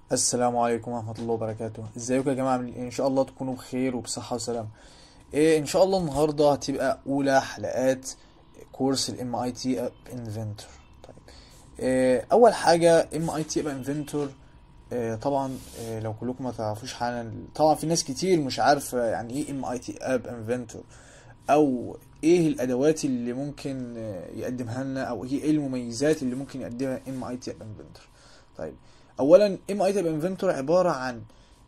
السلام عليكم ورحمة الله وبركاته ازيكم يا جماعة عاملين ايه ان شاء الله تكونوا بخير وبصحة وسلامة إيه ان شاء الله النهاردة هتبقى اولى حلقات كورس الام اي تي اب انفنتور طيب إيه اول حاجة ام اي تي اب انفنتور إيه طبعا إيه لو كلكم ما تعرفوش حالا طبعا في ناس كتير مش عارفة يعني ايه ام اي تي اب انفنتور او ايه الادوات اللي ممكن آه، يقدمها لنا او هي ايه المميزات اللي ممكن يقدمها ام اي تي اب انفنتور طيب اولا ام اي تي اب انفنتور عباره عن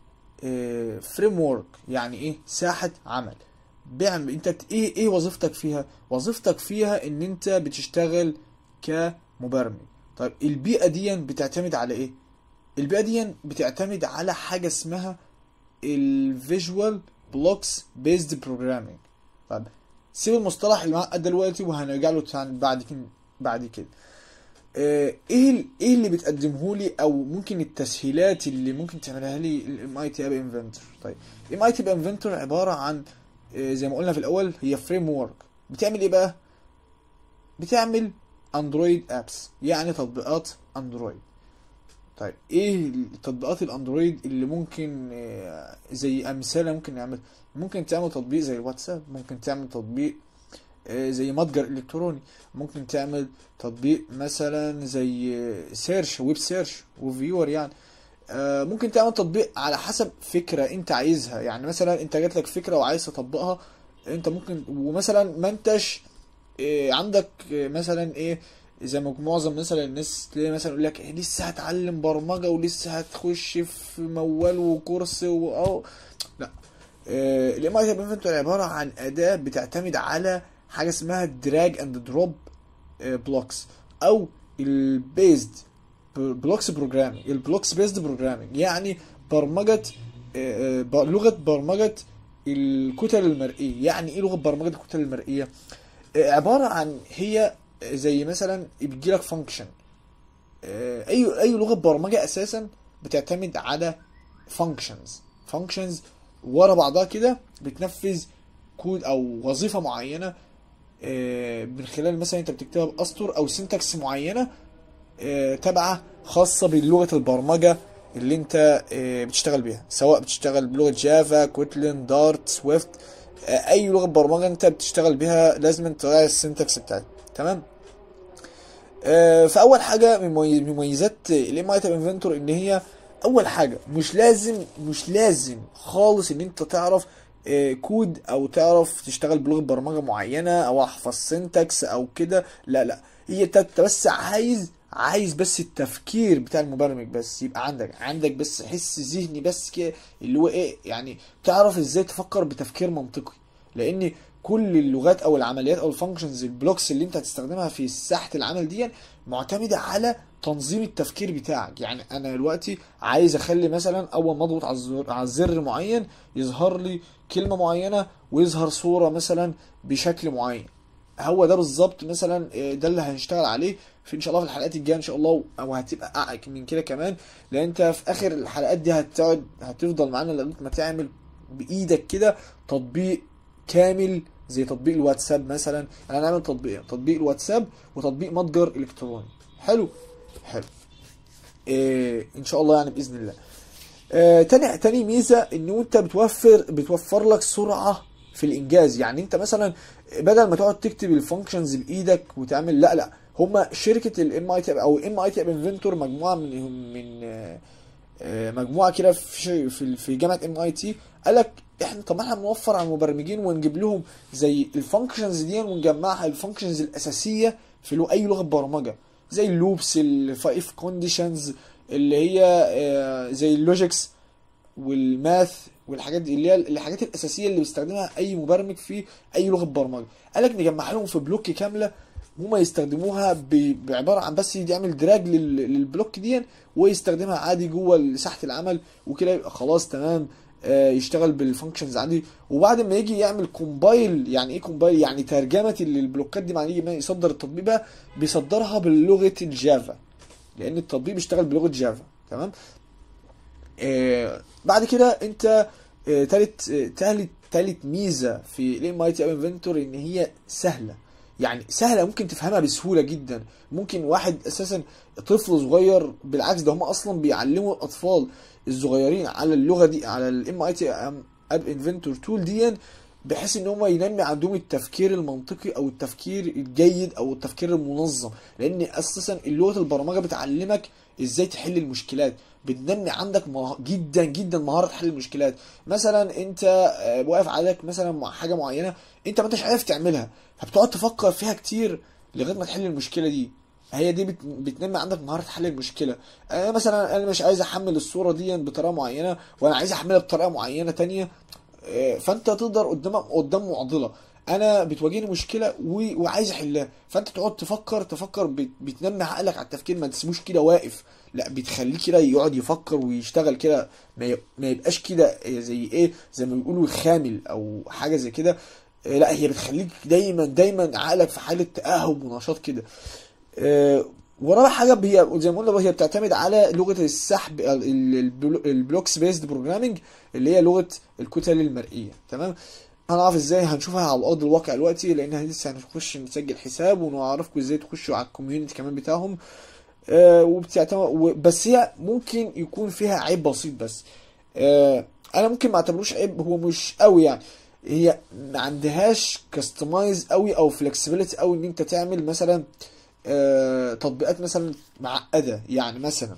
فريم ورك يعني ايه ساحه عمل بيعمل انت بت- ايه ايه وظيفتك فيها وظيفتك فيها ان انت بتشتغل كمبرمج طيب البيئه دي بتعتمد على ايه البيئه دي بتعتمد على حاجه اسمها الفيجوال بلوكس بيزد بروجرامينج طيب سيب المصطلح المعقد دلوقتي وهنرجع له تاني بعد كده بعد كده آه، ايه ال- ايه اللي بتقدمه لي او ممكن التسهيلات اللي ممكن تعملها لي الام اي تي اب انفنتور طيب الام اي تي اب انفنتور عباره عن آه، زي ما قلنا في الاول هي فريم ورك بتعمل ايه بقى بتعمل اندرويد ابس يعني تطبيقات اندرويد طيب ايه تطبيقات الاندرويد اللي ممكن آه، زي امثله ممكن نعمل ممكن تعمل تطبيق زي الواتساب ممكن تعمل تطبيق آه، زي متجر الكتروني ممكن تعمل تطبيق مثلا زي سيرش ويب سيرش وفيور يعني آه، ممكن تعمل تطبيق على حسب فكرة انت عايزها يعني مثلا انت جات لك فكرة وعايز تطبقها انت ممكن ومثلا ما انتش آه، عندك آه، مثلا ايه زي ما معظم مثلا الناس تلاقي مثلا يقول لك إيه لسه هتعلم برمجة ولسه هتخش في موال وكورس و... أو لا الام اي انفنتور عبارة عن أداة بتعتمد على حاجة اسمها دراج اند دروب بلوكس او البيزد بلوكس بروجرامينج البلوكس بيزد بروجرامينج يعني برمجه آه، آه، لغه برمجه الكتل المرئيه يعني ايه لغه برمجه الكتل المرئيه آه، عباره عن هي زي مثلا بيجيلك فانكشن اي اي لغه برمجه اساسا بتعتمد على فانكشنز فانكشنز ورا بعضها كده بتنفذ كود او وظيفه معينه آه، من خلال مثلا انت بتكتبها باسطر او سنتكس معينه آه، تابعه خاصه بلغه البرمجه اللي انت آه، بتشتغل بيها سواء بتشتغل بلغه جافا كوتلين دارت سويفت آه، اي لغه برمجه انت بتشتغل بيها لازم تراعي السنتكس بتاعتها تمام آه، فاول حاجه من ممي- مميزات الام اي تاب انفنتور ان هي اول حاجه مش لازم مش لازم خالص ان انت تعرف آه، كود او تعرف تشتغل بلغه برمجه معينه او احفظ سنتكس او كده لا لا هي انت أنت بس عايز عايز بس التفكير بتاع المبرمج بس يبقى عندك عندك بس حس ذهني بس كده اللي هو ايه يعني تعرف ازاي تفكر بتفكير منطقي لان كل اللغات او العمليات او الفانكشنز البلوكس اللي انت هتستخدمها في ساحه العمل دي معتمده على تنظيم التفكير بتاعك يعني انا دلوقتي عايز اخلي مثلا اول ما اضغط على الزر على الزر معين يظهر لي كلمه معينه ويظهر صوره مثلا بشكل معين هو ده بالظبط مثلا آه، ده اللي هنشتغل عليه في ان شاء الله في الحلقات الجايه ان شاء الله او هتبقى اعق من كده كمان لان انت في اخر الحلقات دي هتقعد هتفضل معانا لغايه ما تعمل بايدك كده تطبيق كامل زي تطبيق الواتساب مثلا انا هنعمل تطبيقين تطبيق الواتساب وتطبيق متجر الكتروني حلو حلو إيه ان شاء الله يعني باذن الله آه، تاني تاني ميزه ان انت بتوفر بتوفر لك سرعه في الانجاز يعني انت مثلا بدل ما تقعد تكتب الفانكشنز بايدك وتعمل لا لا هما شركه الام اي تي او ام اي تي انفنتور مجموعه من من آه، آه، مجموعه كده في ش- في في جامعه ام اي تي قال لك احنا طب ما احنا بنوفر على المبرمجين ونجيب لهم زي الفانكشنز دي ونجمعها الفانكشنز الاساسيه في لو اي لغه برمجه زي اللوبس الفايف كونديشنز اللي هي آه، زي اللوجيكس والماث والحاجات دي اللي هي الحاجات الاساسيه اللي بيستخدمها اي مبرمج في اي لغه برمجه قال لك نجمع لهم في بلوك كامله هما يستخدموها ب- بعباره عن بس يعمل دراج لل- للبلوك دي ويستخدمها عادي جوه ساحه العمل وكده يبقى خلاص تمام آه، يشتغل بالفانكشنز عادي وبعد ما يجي يعمل كومبايل يعني ايه كومبايل يعني ترجمه البلوكات دي مع يجي ما يصدر التطبيق بقى بيصدرها بلغه الجافا لان التطبيق بيشتغل بلغه جافا تمام آه، بعد كده انت آه، تالت آه، تالت تالت ميزه في الام اي تي انفنتور ان هي سهله يعني سهله ممكن تفهمها بسهوله جدا ممكن واحد اساسا طفل صغير بالعكس ده هم اصلا بيعلموا الاطفال الصغيرين على اللغه دي على الام اي تي اب انفنتور تول دي بحيث ان هم ينمي عندهم التفكير المنطقي او التفكير الجيد او التفكير المنظم لان اساسا لغه البرمجه بتعلمك ازاي تحل المشكلات بتنمي عندك مه... جدا جدا مهاره حل المشكلات مثلا انت آه، واقف عليك مثلا مع حاجه معينه انت ما انتش عارف تعملها فبتقعد تفكر فيها كتير لغايه ما تحل المشكله دي هي دي بت... بتنمي عندك مهاره حل المشكله انا مثلا انا مش عايز احمل الصوره دي بطريقه معينه وانا عايز احملها بطريقه معينه تانية آه، فانت تقدر قدامك قدام معضله انا بتواجهني مشكله و... وعايز احلها فانت تقعد تفكر تفكر بت... بتنمي عقلك على التفكير ما تسيبوش كده واقف لا بتخليه كده يقعد يفكر ويشتغل كده ما, ي... ما يبقاش كده زي ايه زي ما بيقولوا خامل او حاجه زي كده آه، لا هي بتخليك دايما دايما عقلك في حاله تاهب ونشاط كده آه، ورابع حاجه هي زي ما قلنا هي بتعتمد على لغه السحب البلوكس بيزد بروجرامنج اللي هي لغه الكتل المرئيه تمام هنعرف ازاي هنشوفها على ارض الواقع دلوقتي لان لسه هنخش نسجل حساب ونعرفكم ازاي تخشوا على الكوميونتي كمان بتاعهم آه وبتعتمد و- بس هي ممكن يكون فيها عيب بسيط بس آه انا ممكن ما اعتبروش عيب هو مش قوي يعني هي ما عندهاش كاستمايز قوي او فلكسبيليتي قوي ان انت تعمل مثلا آه تطبيقات مثلا معقده يعني مثلا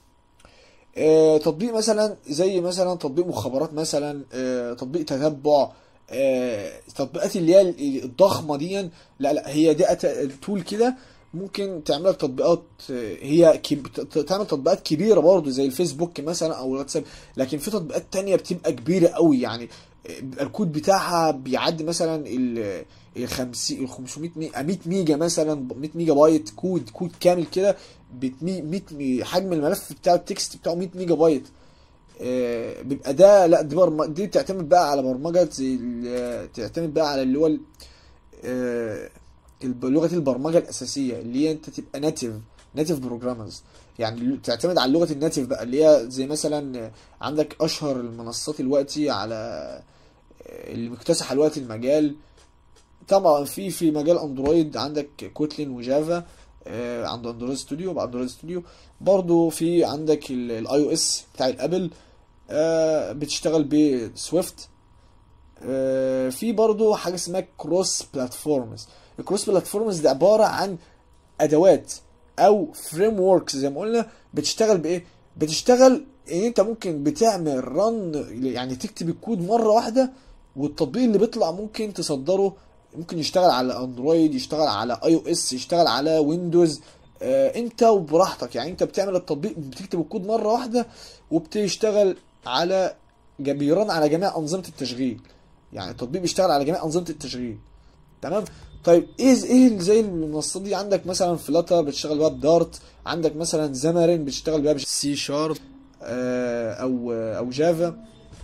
آه، تطبيق مثلا زي مثلا تطبيق مخابرات مثلا آه، تطبيق تتبع آه، تطبيقات اللي هي الضخمه دي لا لا هي دي أت- تول كده ممكن تعمل لك تطبيقات آه، هي كب... ت- تعمل تطبيقات كبيره برضه زي الفيسبوك مثلا او الواتساب لكن في تطبيقات تانية بتبقى كبيره قوي يعني آه، بيبقى الكود بتاعها بيعدي مثلا ال ال 50 ال 500 مي- 100 ميجا مثلا 100 ميجا بايت كود كود كامل كده ب 100 حجم الملف بتاع التكست بتاعه 100 ميجا بايت آه، بيبقى ده لا دي برم... دي بتعتمد بقى على برمجه زي ال- تعتمد بقى على اللي هو ال- آه، الب- لغه البرمجه الاساسيه اللي هي انت تبقى ناتيف ناتيف بروجرامرز يعني اللي- تعتمد على لغه الناتيف بقى اللي هي زي مثلا آه، عندك اشهر المنصات دلوقتي على آه، اللي مكتسحه دلوقتي المجال طبعا في في مجال اندرويد عندك كوتلين وجافا آه، عند اندرويد ستوديو بعد اندرويد ستوديو برضو في عندك الاي او اس بتاع الابل آه، بتشتغل بسويفت آه، في برضو حاجه اسمها كروس بلاتفورمز الكروس بلاتفورمز دي عباره عن ادوات او فريم وركس زي ما قلنا بتشتغل بايه بتشتغل ان انت ممكن بتعمل رن يعني تكتب الكود مره واحده والتطبيق اللي بيطلع ممكن تصدره ممكن يشتغل على اندرويد يشتغل على اي او اس يشتغل على ويندوز آه انت وبراحتك يعني انت بتعمل التطبيق بتكتب الكود مره واحده وبتشتغل على بيرن على جميع انظمه التشغيل يعني التطبيق بيشتغل على جميع انظمه التشغيل تمام طيب ايه ايه زي المنصات دي عندك مثلا فلاتر بتشتغل بيها بدارت عندك مثلا زمرين بتشتغل بيها سي شارب او او جافا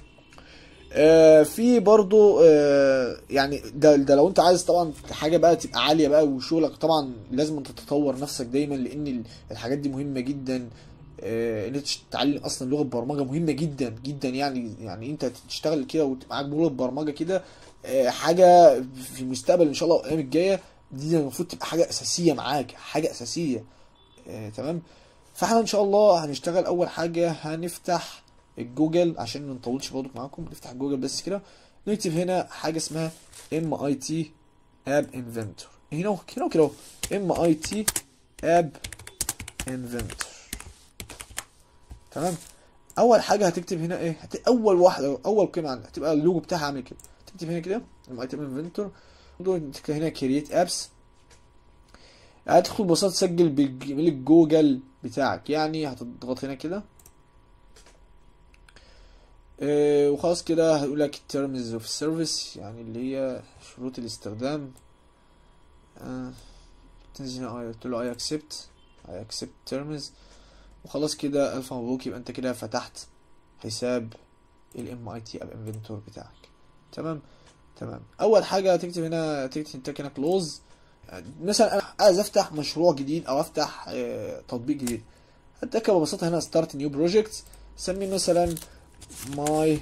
آه، في برضو آه، يعني ده, ده لو انت عايز طبعا حاجه بقى تبقى عاليه بقى وشغلك طبعا لازم انت تتطور نفسك دايما لان ال- الحاجات دي مهمه جدا آه، ان انت تتعلم اصلا لغه برمجه مهمه جدا جدا يعني يعني انت تشتغل كده وتبقى معاك لغه برمجه كده آه، حاجه في المستقبل ان شاء الله والايام الجايه دي المفروض تبقى حاجه اساسيه معاك حاجه اساسيه آه، تمام فاحنا ان شاء الله هنشتغل اول حاجه هنفتح الجوجل عشان ما نطولش برضه معاكم نفتح جوجل بس كده نكتب هنا حاجه اسمها ام اي تي اب انفنتور هنا هنا كده ام اي تي اب انفنتور تمام اول حاجه هتكتب هنا ايه هت... اول واحده اول قيمه عندك هتبقى اللوجو بتاعها عامل كده تكتب هنا كده ام اي تي اب انفنتور تكتب هنا كرييت ابس هتدخل ببساطه تسجل بالجيميل جوجل بتاعك يعني هتضغط هنا كده آه، وخلاص كده هيقول لك terms of service يعني اللي هي شروط الاستخدام آه، تنزل هنا قلت له I accept I accept terms وخلاص كده ألف مبروك يبقى أنت كده فتحت حساب ال MIT App Inventor بتاعك تمام تمام أول حاجة هتكتب هنا تكتب انت هنا close مثلا أنا عايز أفتح مشروع جديد أو أفتح آه، تطبيق جديد هتكتب ببساطة هنا start new project سمي مثلا my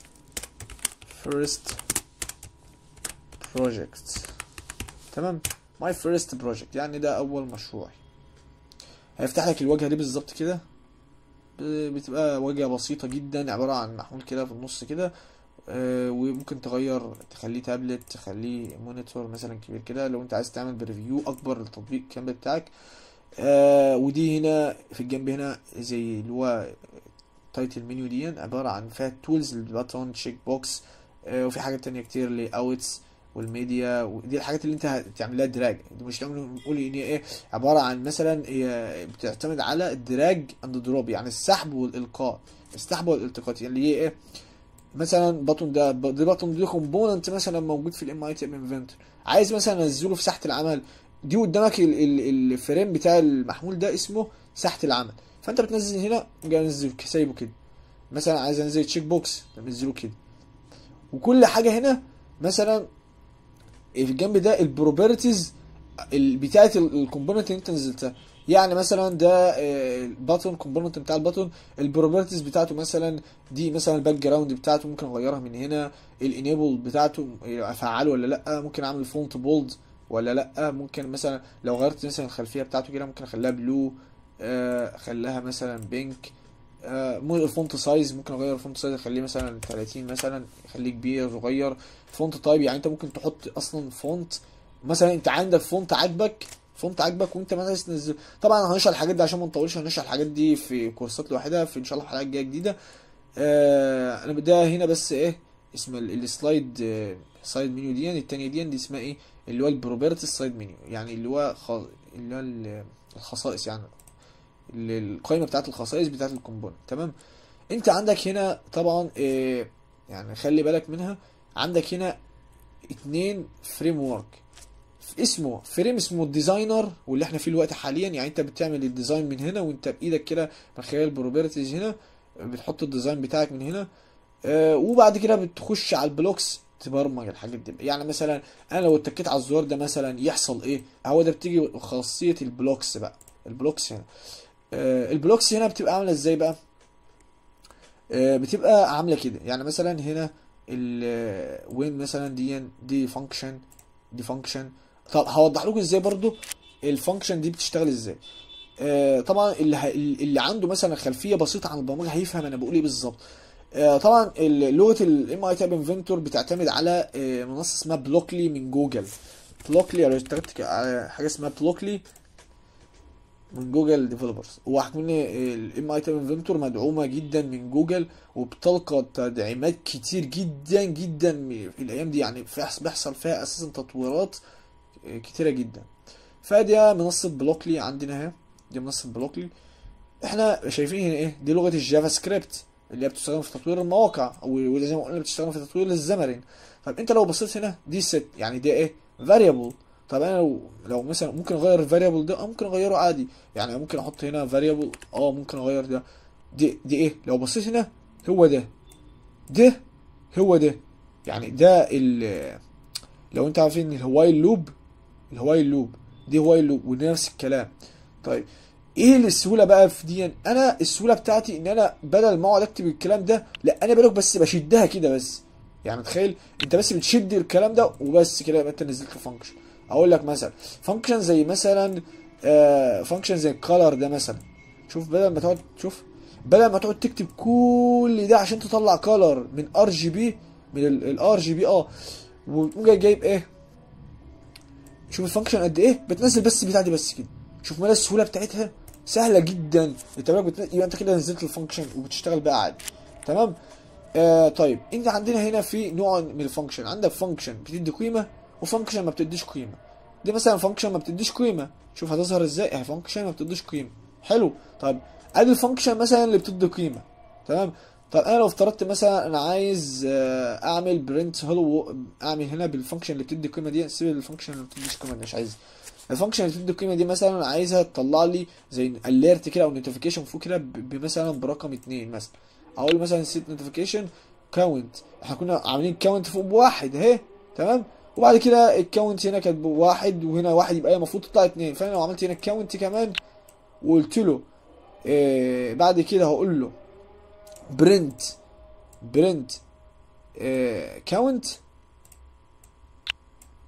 first project تمام my first project يعني ده اول مشروعي هيفتح لك الواجهه دي بالظبط كده ب- بتبقى واجهه بسيطه جدا عباره عن محمول كده في النص كده آه، وممكن تغير تخليه تابلت تخليه مونيتور مثلا كبير كده لو انت عايز تعمل بريفيو اكبر للتطبيق كامل بتاعك آه ودي هنا في الجنب هنا زي اللي هو تايتل منيو دي عبارة عن فيها تولز الباتون تشيك بوكس آه وفي حاجات تانية كتير لي اوتس والميديا ودي الحاجات اللي انت هتعمل لها دراج دي مش نعمل نقول ان هي ايه عبارة عن مثلا هي بتعتمد على الدراج اند دروب يعني السحب والالقاء السحب والالتقاط يعني اللي هي ايه مثلا بطن ده ده بطن دي كومبوننت مثلا موجود في الام اي تي ام انفنتور عايز مثلا انزله في ساحه العمل دي قدامك ال- ال- الفريم بتاع المحمول ده اسمه ساحه العمل فانت بتنزل هنا جاي انزله سايبه كده مثلا عايز انزل تشيك بوكس بنزله كده وكل حاجه هنا مثلا في الجنب ده البروبرتيز بتاعه الكومبوننت اللي انت نزلتها يعني مثلا ده الباتون كومبوننت بتاع الباتون البروبرتيز بتاعته مثلا دي مثلا الباك جراوند بتاعته ممكن اغيرها من هنا الانيبل بتاعته افعله ولا لا ممكن اعمل فونت بولد ولا لا ممكن مثلا لو غيرت مثلا الخلفيه بتاعته كده ممكن اخليها بلو آه، اخليها مثلا بينك آه، مو- الفونت سايز ممكن اغير الفونت سايز اخليه مثلا 30 مثلا اخليه كبير صغير فونت تايب يعني انت ممكن تحط اصلا فونت مثلا انت عندك فونت عاجبك فونت عاجبك وانت مثلا تنزل طبعا هنشرح الحاجات دي عشان ما نطولش هنشرح الحاجات دي في كورسات لوحدها في ان شاء الله حلقات جايه جديده آه انا ده هنا بس ايه اسم ال- السلايد آه، سلايد منيو دي التانية دي دي اسمها ايه اللي هو البروبرتي سلايد منيو يعني اللي هو خ... اللي هو ال- الخصائص يعني ال- القائمه بتاعت الخصائص بتاعت الكومبوننت تمام انت عندك هنا طبعا آه يعني خلي بالك منها عندك هنا اتنين فريم ورك اسمه فريم اسمه الديزاينر واللي احنا فيه الوقت حاليا يعني انت بتعمل الديزاين من هنا وانت بايدك كده من خلال البروبرتيز هنا بتحط الديزاين بتاعك من هنا آه وبعد كده بتخش على البلوكس تبرمج الحاجات دي يعني مثلا انا لو اتكيت على الزرار ده مثلا يحصل ايه هو ده بتيجي خاصيه البلوكس بقى البلوكس هنا آه البلوكس هنا بتبقى عامله ازاي بقى آه بتبقى عامله كده يعني مثلا هنا ال وين مثلا دي دي فانكشن دي فانكشن طب هوضح لكم ازاي برضو الفانكشن دي بتشتغل ازاي آه طبعا اللي ه... اللي عنده مثلا خلفيه بسيطه عن البرمجه هيفهم انا بقول ايه بالظبط آه طبعا ال- لغه الام اي تاب انفنتور بتعتمد على آه منصه اسمها بلوكلي من جوجل بلوكلي انا اشتغلت على حاجه اسمها بلوكلي من جوجل ديفلوبرز وحكمني الام اي تاب انفنتور مدعومه جدا من جوجل وبتلقى تدعيمات كتير جدا جدا في الايام دي يعني في- بيحصل فيها اساسا تطويرات كتيره جدا فدي منصه بلوكلي عندنا اهي دي منصه بلوكلي احنا شايفين هنا ايه دي لغه الجافا سكريبت اللي هي بتستخدم في تطوير المواقع وزي ما قلنا بتستخدم في تطوير الزمرين طب انت لو بصيت هنا دي ست يعني دي ايه فاريبل طب انا لو لو مثلا ممكن اغير الفاريبل ده اه ممكن اغيره عادي يعني ممكن احط هنا فاريبل اه ممكن اغير ده دي دي ايه لو بصيت هنا هو ده ده هو ده يعني ده ال لو انت عارفين الهوايل لوب الهوايل لوب دي هوايل لوب ونفس الكلام طيب ايه السهوله بقى في دي انا السهوله بتاعتي ان انا بدل ما اقعد اكتب الكلام ده لا انا بالك بس بشدها كده بس يعني تخيل انت بس بتشد الكلام ده وبس كده يبقى انت نزلت فانكشن اقول لك مثلا فانكشن زي مثلا آه فانكشن زي الكالر ده مثلا شوف بدل ما تقعد شوف بدل ما تقعد تكتب كل ده عشان تطلع كالر من ار جي بي من الار جي بي اه وتقوم جاي جايب ايه شوف الفانكشن قد ايه بتنزل بس بتاعتي بس كده شوف مدى السهوله بتاعتها سهله جدا انت بالك بتن... يبقى انت كده نزلت الفانكشن وبتشتغل بقى عادي تمام آه طيب انت عندنا هنا في نوع من الفانكشن عندك فانكشن بتدي قيمه وفانكشن ما بتديش قيمه دي مثلا فانكشن ما بتديش قيمه شوف هتظهر ازاي اهي فانكشن ما بتديش قيمه حلو طيب ادي الفانكشن مثلا اللي بتدي قيمه تمام طب انا لو افترضت مثلا انا عايز آه، اعمل برنت هلو اعمل هنا بالفانكشن اللي بتدي القيمه دي سيب الفانكشن اللي ما بتديش قيمه دي مش عايزها الفانكشن اللي بتدي القيمه دي مثلا عايزها تطلع لي زي اليرت كده او نوتيفيكيشن فوق كده ب- بمثلا برقم اتنين مثلا اقول مثلا سيت نوتيفيكيشن كاونت احنا كنا عاملين كاونت فوق بواحد اهي تمام وبعد كده الكاونت هنا كانت بواحد وهنا واحد يبقى هي المفروض تطلع اتنين فانا لو عملت هنا الكاونت كمان وقلت له إيه بعد كده هقول له برنت برنت كاونت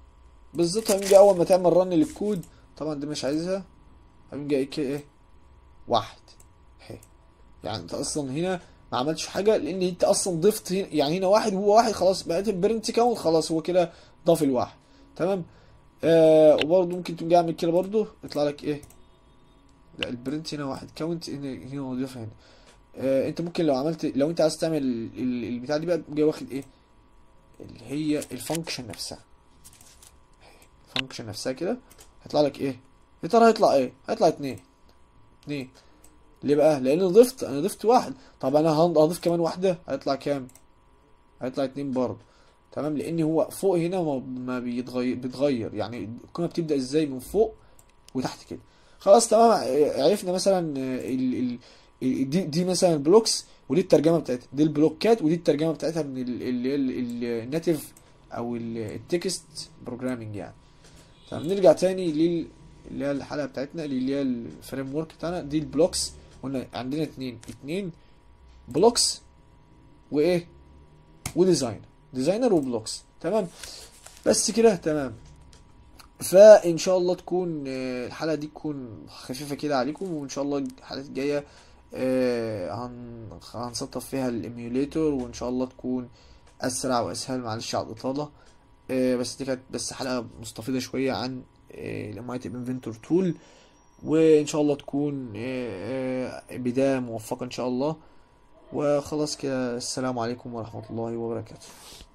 بالظبط هنجي اول ما تعمل رن للكود طبعا دي مش عايزها هنجي ايه كده ايه واحد اهي يعني انت اصلا هنا ما عملتش حاجه لان انت اصلا ضفت هنا يعني هنا واحد وهو واحد خلاص بقيت البرنت كاونت خلاص هو كده ضاف الواحد تمام آه وبرضه ممكن تقوم جاي اعمل كده برضه يطلع لك ايه لا البرنت هنا واحد كاونت هنا هنا مضيف هنا آه انت ممكن لو عملت لو انت عايز تعمل ال- ال- البتاع دي بقى تقوم جاي واخد ايه اللي هي الفانكشن نفسها الفانكشن نفسها كده هيطلع لك ايه يا ترى هيطلع ايه هيطلع اتنين اتنين ليه بقى لان ضفت انا ضفت واحد طب انا هن- هضيف كمان واحده هيطلع كام هيطلع اتنين برضه تمام لان هو فوق هنا ما, ما بيتغير بيتغير يعني القيمه بتبدا ازاي من فوق وتحت كده خلاص تمام ع- عرفنا مثلا ال ال ال- دي دي مثلا البلوكس ودي الترجمه بتاعتها دي البلوكات ودي الترجمه بتاعتها من ال- ال- ال- الناتيف او ال- التكست بروجرامنج يعني طب نرجع تاني لل اللي هي الحلقه بتاعتنا اللي هي الفريم ورك بتاعنا دي البلوكس قلنا عندنا اتنين اتنين بلوكس وايه وديزاينر ديزاينر وبلوكس تمام بس كده تمام فان شاء الله تكون آه، الحلقه دي تكون خفيفه كده عليكم وان شاء الله الحلقات الجايه آه، هن هنسطب فيها الايميوليتور وان شاء الله تكون اسرع واسهل معلش على الاطاله آه، بس دي كانت بس حلقه مستفيضه شويه عن الام اي تي انفنتور تول وان شاء الله تكون آه، آه، بدايه موفقه ان شاء الله وخلاص كده السلام عليكم ورحمه الله وبركاته